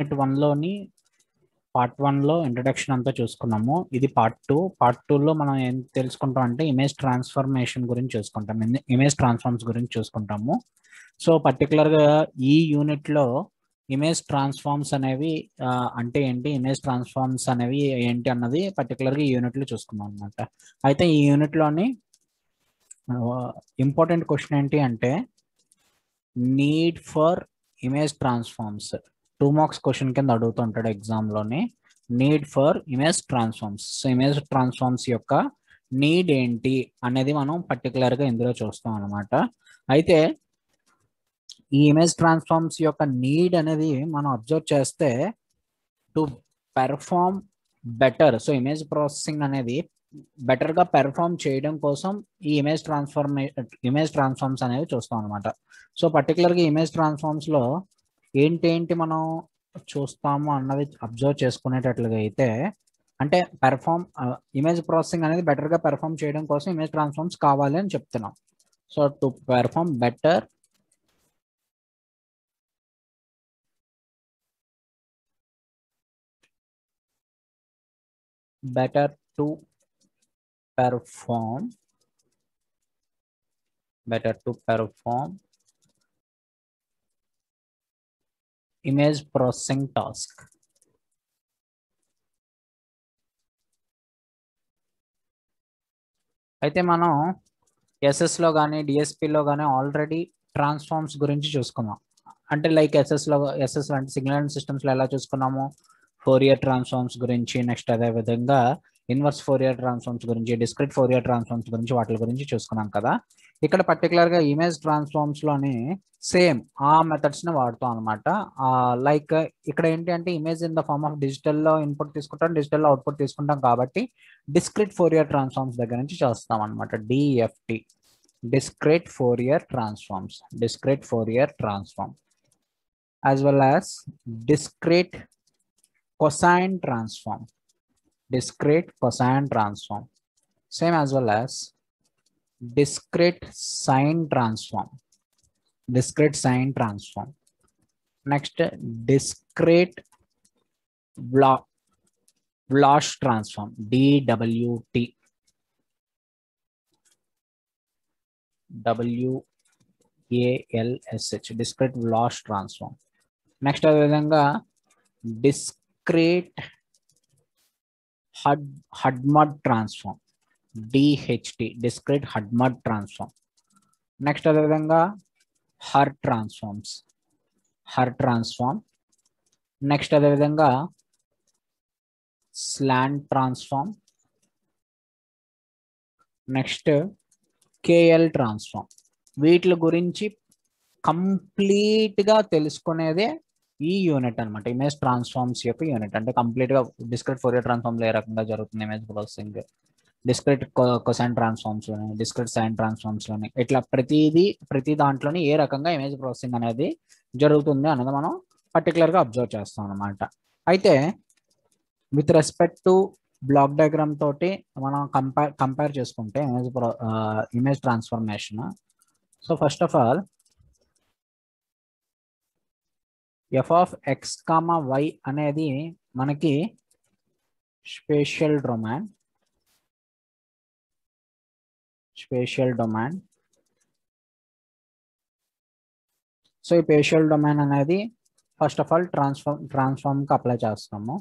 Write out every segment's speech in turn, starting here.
unit వన్లోని part వన్లో introduction అంతా చూసుకున్నాము ఇది పార్ట్ టూ పార్ట్ టూలో మనం ఏం తెలుసుకుంటాం అంటే ఇమేజ్ ట్రాన్స్ఫర్మేషన్ గురించి చూసుకుంటాం ఇమేజ్ ట్రాన్స్ఫార్మ్స్ గురించి చూసుకుంటాము సో పర్టికులర్గా ఈ యూనిట్లో ఇమేజ్ ట్రాన్స్ఫార్మ్స్ అనేవి ఆ, అంటే ఏంటి ఇమేజ్ ట్రాన్స్ఫార్మ్స్ అనేవి ఏంటి అన్నది పర్టికులర్గా ఈ యూనిట్లో చూసుకున్నాం అనమాట అయితే ఈ యూనిట్లోని ఇంపార్టెంట్ క్వశ్చన్ ఏంటి అంటే need for image transforms two marks question కింద అడుగుతుంటాడు ఎగ్జామ్లోని need for image transforms so image transforms యొక్క నీడ్ ఏంటి అనేది మనం పర్టికులర్గా ఇందులో చూస్తాం అనమాట అయితే ఈ ఇమేజ్ ట్రాన్స్ఫార్మ్స్ యొక్క నీడ్ అనేది మనం అబ్జర్వ్ చేస్తే to perform better so image processing అనేది బెటర్గా పెర్ఫామ్ చేయడం కోసం ఈ ఇమేజ్ ట్రాన్స్ఫార్మే ఇమేజ్ ట్రాన్స్ఫార్మ్స్ అనేవి చూస్తాం అనమాట సో పర్టికులర్గా ఇమేజ్ ట్రాన్స్ఫార్మ్స్లో ఏంటేంటి మనం చూస్తాము అన్నది అబ్జర్వ్ చేసుకునేటట్లుగా అయితే అంటే పెర్ఫామ్ ఇమేజ్ ప్రాసెసింగ్ అనేది బెటర్గా పెర్ఫామ్ చేయడం కోసం ఇమేజ్ ట్రాన్స్ఫార్మ్స్ కావాలి అని చెప్తున్నాం so to perform better better to perform better to perform image processing task అయితే మనం ఎస్ఎస్లో కానీ డిఎస్పిలో కానీ ఆల్రెడీ ట్రాన్స్ఫార్మ్స్ గురించి చూసుకున్నాం అంటే లైక్ ఎస్ఎస్లో ఎస్ఎస్ అంటే సిగ్నల్ అండ్ సిస్టమ్స్లో ఎలా చూసుకున్నాము ఫోర్ ఇయర్ ట్రాన్స్ఫార్మ్స్ గురించి నెక్స్ట్ అదే విధంగా ఇన్వర్స్ ఫోర్ ఇయర్ ట్రాన్స్ఫార్మ్స్ గురించి డిస్క్రిట్ ఫోర్ ఇయర్ ట్రాన్స్ఫార్మ్స్ గురించి వాటి గురించి చూసుకున్నాం కదా ఇక్కడ పర్టికులర్గా ఇమేజ్ ట్రాన్స్ఫార్మ్స్లోని సేమ్ ఆ మెథడ్స్ని వాడుతాం అనమాట లైక్ ఇక్కడ ఏంటి అంటే image in the form of డిజిటల్లో ఇన్పుట్ తీసుకుంటాం డిజిటల్లో అవుట్పుట్ తీసుకుంటాం కాబట్టి డిస్క్రిట్ ఫోర్ ఇయర్ ట్రాన్స్ఫార్మ్స్ దగ్గర నుంచి చేస్తాం అనమాట DFT discrete Fourier transforms discrete Fourier transform as well as discrete cosine transform discrete cosine transform same as well as discrete sine transform discrete sine transform next discrete block Bloch transform dwt w a l s h discrete Bloch transform next అదేవిధంగా discrete Hud Hudmud transform DHT discrete Hudmud transform next అదేవిధంగా Haar transforms Haar transform next అదేవిధంగా slant transform next KL transform వీటి గురించి కంప్లీట్గా తెలుసుకునేదే ఈ unit అనమాట image transforms యొక్క యూనిట్ అంటే కంప్లీట్ గా డిస్క్రిట్ ఫోరియర్ ట్రాన్స్ఫార్మ్ ఏ రకంగా జరుగుతుంది image processing discrete cosine transforms లోని డిస్క్రిట్ సైన్ ట్రాన్స్ఫార్మ్స్ లోని ఇట్లా ప్రతిదీ ప్రతి దాంట్లోని ఏ రకంగా ఇమేజ్ ప్రాసెసింగ్ అనేది జరుగుతుంది అన్నది మనం పర్టికులర్ గా అబ్జర్వ్ చేస్తాం అనమాట అయితే with respect to block diagram తోటి మనం కంపేర్ కంపేర్ చేసుకుంటే image image transformation so first of all F of X comma Y అనేది మనకి spatial domain spatial domain so ఈ స్పేషియల్ డొమైన్ అనేది ఫస్ట్ ఆఫ్ ఆల్ ట్రాన్స్ఫార్మ్ ట్రాన్స్ఫార్మ్కి అప్లై చేస్తాము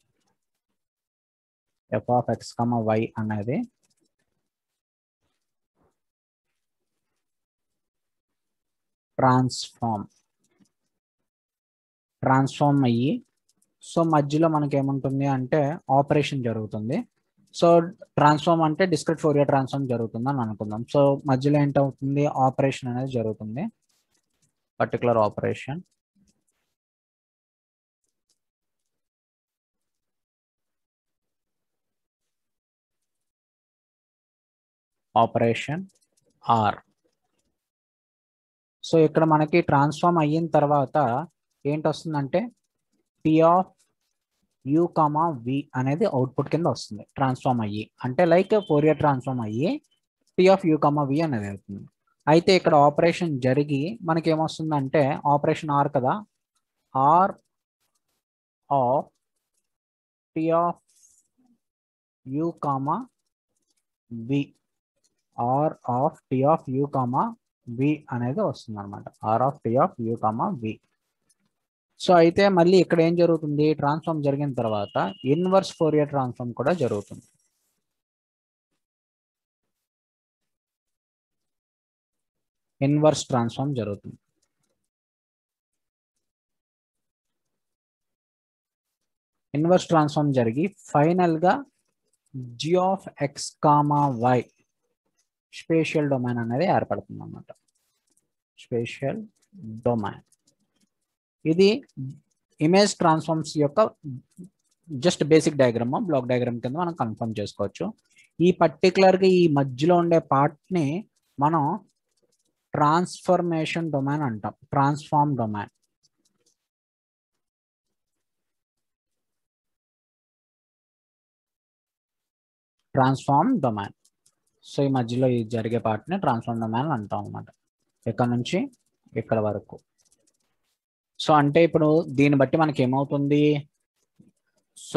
F of X comma Y అనేది transform transform అయ్యి so మధ్యలో మనకి ఏముంటుంది అంటే ఆపరేషన్ జరుగుతుంది సో ట్రాన్స్ఫార్మ్ అంటే డిస్క్రిట్ ఫోరియర్ ట్రాన్స్ఫార్మ్ జరుగుతుంది అని అనుకుందాం సో మధ్యలో ఏంటవుతుంది ఆపరేషన్ అనేది జరుగుతుంది particular operation operation R so ఇక్కడ మనకి ట్రాన్స్ఫార్మ్ అయిన తర్వాత ఏంటి వస్తుందంటే P of U comma V అనేది అవుట్పుట్ కింద వస్తుంది ట్రాన్స్ఫార్మ్ అయ్యి అంటే లైక్ ఫోర్ ఇయర్ ట్రాన్స్ఫార్మ్ అయ్యి P of U comma V అనేది అవుతుంది అయితే ఇక్కడ ఆపరేషన్ జరిగి మనకి ఏమొస్తుందంటే ఆపరేషన్ ఆర్ కదా R of T of U comma V R of T of U comma V అనేది వస్తుంది అనమాట R of T of U comma V so అయితే మళ్ళీ ఇక్కడ ఏం జరుగుతుంది ట్రాన్స్ఫార్మ్ జరిగిన తర్వాత ఇన్వర్స్ ఫోరియర్ ట్రాన్స్ఫార్మ్ కూడా జరుగుతుంది ఇన్వర్స్ ట్రాన్స్ఫార్మ్ జరుగుతుంది ఇన్వర్స్ ట్రాన్స్ఫార్మ్ జరిగి ఫైనల్గా G of X comma Y spatial domain అనేది ఏర్పడుతుంది అన్నమాట స్పేషియల్ డొమైన్ ఇది ఇమేజ్ ట్రాన్స్ఫార్మ్స్ యొక్క just basic diagram block diagram కింద మనం కన్ఫర్మ్ చేసుకోవచ్చు ఈ పర్టికులర్గా ఈ మధ్యలో ఉండే పార్ట్ని మనం ట్రాన్స్ఫర్మేషన్ డొమైన్ అంటాం transform domain transform domain so ఈ మధ్యలో ఈ జరిగే పార్ట్ని ట్రాన్స్ఫార్మ్ డొమైన్ అంటాం అనమాట ఇక్కడ నుంచి ఇక్కడ వరకు సో అంటే ఇప్పుడు దీన్ని బట్టి మనకి ఏమవుతుంది so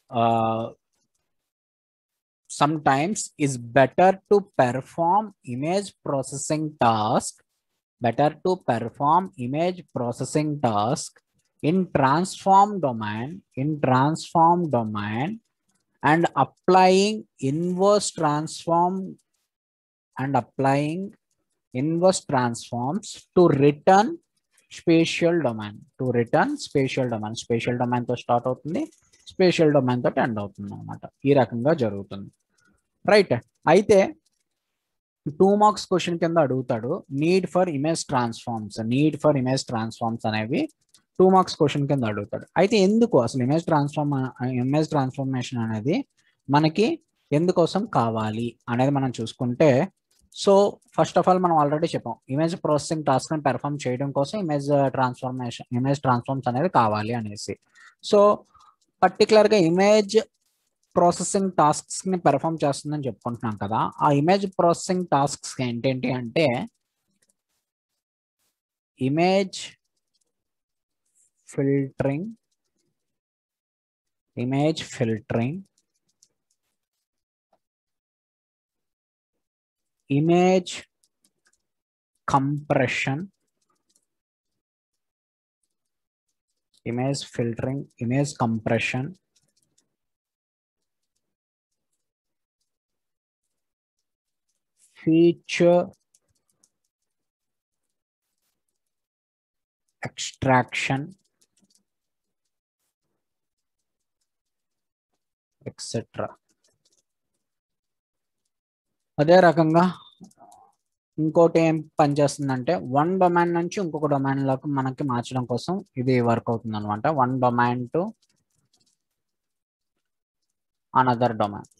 sometimes is better to perform image processing task better to perform image processing task in transform domain in transform domain and applying inverse transform and applying inverse transforms to return spatial domain to return spatial domain spatial domain తో start అవుతుంది spatial domain తోటి end అవుతుంది అనమాట ఈ రకంగా జరుగుతుంది right అయితే two marks question కింద అడుగుతాడు need for image transforms need for image transforms అనేవి టూ మార్క్స్ క్వశ్చన్ కింద అడుగుతాడు అయితే ఎందుకు అసలు ఇమేజ్ ట్రాన్స్ఫార్మ్ ఇమేజ్ ట్రాన్స్ఫర్మేషన్ అనేది మనకి ఎందుకోసం కావాలి అనేది మనం చూసుకుంటే సో ఫస్ట్ ఆఫ్ ఆల్ మనం ఆల్రెడీ చెప్పాం ఇమేజ్ ప్రాసెసింగ్ టాస్క్ ని పెర్ఫామ్ చేయడం కోసం ఇమేజ్ ట్రాన్స్ఫర్మేషన్ ఇమేజ్ ట్రాన్స్ఫార్మ్స్ అనేది కావాలి అనేసి సో పర్టికులర్ గా ఇమేజ్ ప్రాసెసింగ్ టాస్క్స్ ని పెర్ఫామ్ చేస్తుందని చెప్పుకుంటున్నాం కదా ఆ ఇమేజ్ ప్రాసెసింగ్ టాస్క్స్ ఏంటేంటి అంటే image filtering image filtering image compression image filtering image compression feature extraction etcetera అదే రకంగా ఇంకోటి ఏం పనిచేస్తుందంటే వన్ డొమైన్ నుంచి ఇంకొక డొమైన్ లోకి మనకి మార్చడం కోసం ఇది వర్క్ అవుతుంది అనమాట one domain to another domain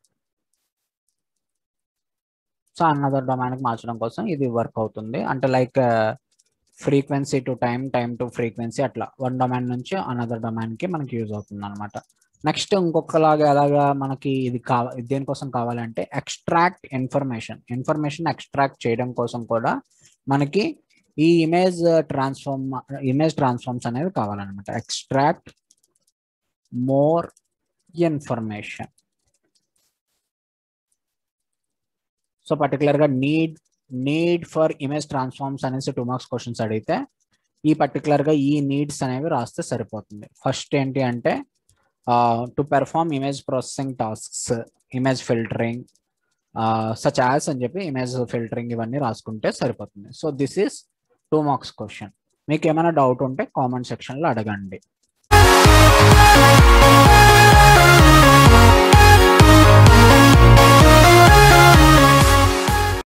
so another డొమైన్కి మార్చడం కోసం ఇది వర్క్ అవుతుంది అంటే like frequency to time time to frequency అట్లా వన్ డొమైన్ నుంచి అనదర్ డొమైన్కి మనకి యూజ్ అవుతుంది అనమాట నెక్స్ట్ ఇంకొకలాగా ఎలాగా మనకి ఇది కావ దేనికోసం కావాలంటే ఎక్స్ట్రాక్ట్ ఇన్ఫర్మేషన్ ఇన్ఫర్మేషన్ ఎక్స్ట్రాక్ట్ చేయడం కోసం కూడా మనకి ఈ ఇమేజ్ ట్రాన్స్ఫార్మ్ ఇమేజ్ ట్రాన్స్ఫార్మ్స్ అనేవి కావాలన్నమాట ఎక్స్ట్రాక్ట్ మోర్ ఇన్ఫర్మేషన్ సో పర్టికులర్గా need need for image transforms అనేసి టూ మార్క్స్ క్వశ్చన్స్ అడిగితే ఈ పర్టికులర్గా ఈ నీడ్స్ అనేవి రాస్తే సరిపోతుంది ఫస్ట్ ఏంటి అంటే to perform image processing tasks image filtering such as అని చెప్పి ఇమేజ్ ఫిల్టరింగ్ ఇవన్నీ రాసుకుంటే సరిపోతుంది so this is two marks question మీకు ఏమైనా డౌట్ ఉంటే కామెంట్ సెక్షన్లో అడగండి